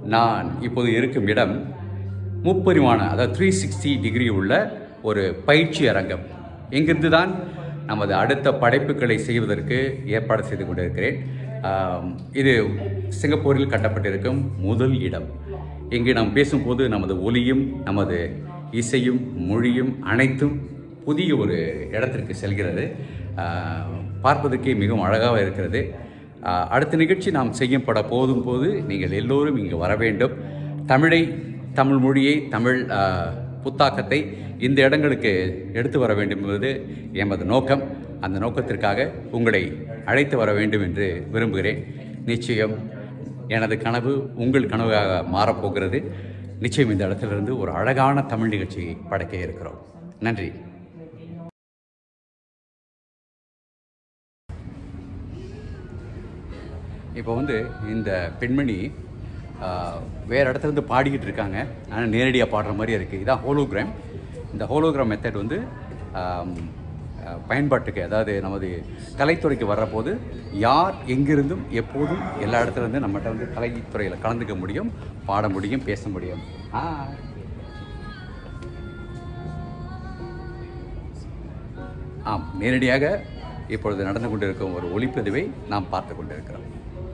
நான் இப்போது இருக்கும் இடம் முப்பரிமாண அதாவது த்ரீ சிக்ஸ்டி டிகிரி உள்ள ஒரு பயிற்சி அரங்கம் இங்கிருந்து தான் நமது அடுத்த படைப்புகளை செய்வதற்கு ஏற்பாடு செய்து கொண்டிருக்கிறேன் ஆம், இது சிங்கப்பூரில் கட்டப்பட்டிருக்கும் முதல் இடம் இங்கு நாம் பேசும்போது நமது ஒலியும் நமது இசையும் மொழியும் அனைத்தும் புதிய ஒரு இடத்திற்கு செல்கிறது ஆ, பார்ப்பதற்கே மிகவும் அழகாக இருக்கிறது ஆ, அடுத்த நிகழ்ச்சி நாம் செய்யப்பட போதும் போது நீங்கள் எல்லோரும் இங்கு வர வேண்டும் தமிழை தமிழ் மொழியை தமிழ் ஆ, புத்தாக்கத்தை இந்த இடங்களுக்கு எடுத்து வர வேண்டும் என்பது எமது நோக்கம் அந்த நோக்கத்திற்காக உங்களை அழைத்து வர வேண்டும் என்று விரும்புகிறேன் நிச்சயம் எனது கனவு உங்கள் கனவாக மாறப்போகிறது நிச்சயம் இந்த இடத்திலிருந்து ஒரு அழகான தமிழ் நிகழ்ச்சியை படைக்க இருக்கிறோம் நன்றி இப்போ வந்து இந்த பெண்மணி ஆஹ், வேற இடத்துல இருந்து பாடிக்கிட்டு இருக்காங்க ஆனால் நேரடியாக பாடுற மாதிரி இருக்குது இதான் ஹோலோகிராம் இந்த ஹோலோகிராம் மெத்தட் வந்து ஆம், அஹ், பயன்பாட்டுக்கு அதாவது நமது கலைத்துறைக்கு வர்றபோது யார் எங்கிருந்தும் எப்போதும் எல்லா இடத்துல இருந்து நம்மகிட்ட வந்து கலைத்துறையில் கலந்துக்க முடியும் பாட முடியும் பேச முடியும் ஆ ஆம் நேரடியாக இப்பொழுது நடந்து கொண்டிருக்கும் ஒரு ஒளிப்பதிவை நாம் பார்த்து கொண்டிருக்கிறோம்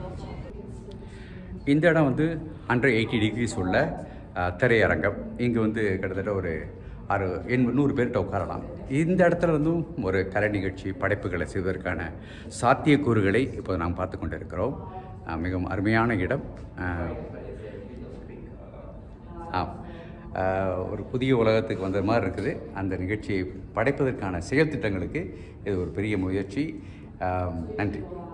இந்த இடம் வந்து ஹண்ட்ரட் எயிட்டி டிகிரிஸ் உள்ள அஹ், திரையரங்கம் இங்கே வந்து கிட்டத்தட்ட ஒரு அறு எண்பது நூறு பேர்கிட்ட உட்காரலாம் இந்த இடத்துல இருந்தும் ஒரு கலை நிகழ்ச்சி படைப்புகளை செய்வதற்கான சாத்தியக்கூறுகளை இப்போது நாம் பார்த்து கொண்டிருக்கிறோம் அஹ், மிகவும் அருமையான இடம் அஹ், ஆம் ஆஹ் ஒரு புதிய உலகத்துக்கு வந்த மாதிரி இருக்குது அந்த நிகழ்ச்சியை படைப்பதற்கான செயல் திட்டங்களுக்கு இது ஒரு பெரிய முயற்சி ஆம், நன்றி